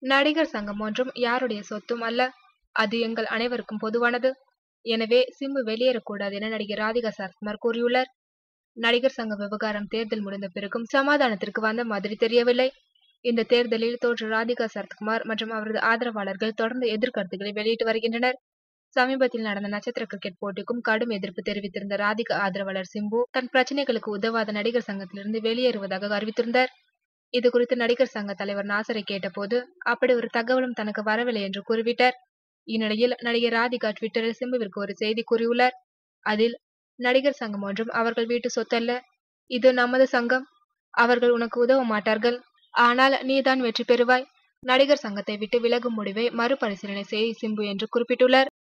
நடிகர் சங்கம் ஒன்றும் யாருடைய சொத்தும் அல்ல அது எங்கள் அனைவருக்கும் பொதுவானது எனவே சிம்பு வெளியேறக்கூடாது என நடிகர் ராதிகா சரத்குமார் கூறியுள்ளார் நடிகர் சங்க விவகாரம் தேர்தல் முடிந்த பிறகும் சமாதானத்திற்கு வந்த மாதிரி தெரியவில்லை இந்த தேர்தலில் தோற்ற ராதிகா சரத்குமார் மற்றும் அவரது ஆதரவாளர்கள் தொடர்ந்து எதிர்கருத்துக்களை வெளியிட்டு வருகின்றனர் சமீபத்தில் நடந்த நட்சத்திர கிரிக்கெட் போட்டிக்கும் கடும் எதிர்ப்பு தெரிவித்திருந்த ராதிகா ஆதரவாளர் சிம்பு தன் பிரச்சனைகளுக்கு உதவாத நடிகர் சங்கத்திலிருந்து வெளியேறுவதாக அறிவித்திருந்தார் இது குறித்து நடிகர் சங்க தலைவர் நாசரை கேட்டபோது அப்படி ஒரு தகவலும் தனக்கு வரவில்லை என்று கூறிவிட்டார் இந்நிலையில் நடிகர் ராதிகா ட்விட்டரில் சிம்புவிற்கு ஒரு செய்தி கூறியுள்ளார் அதில் நடிகர் சங்கம் ஒன்றும் அவர்கள் வீட்டு சொத்தல்ல இது நமது சங்கம் அவர்கள் உனக்கு உதவ மாட்டார்கள் ஆனால் நீதான் வெற்றி பெறுவாய் நடிகர் சங்கத்தை விட்டு விலகும் முடிவை மறுபரிசீலனை செய் சிம்பு என்று குறிப்பிட்டுள்ளார்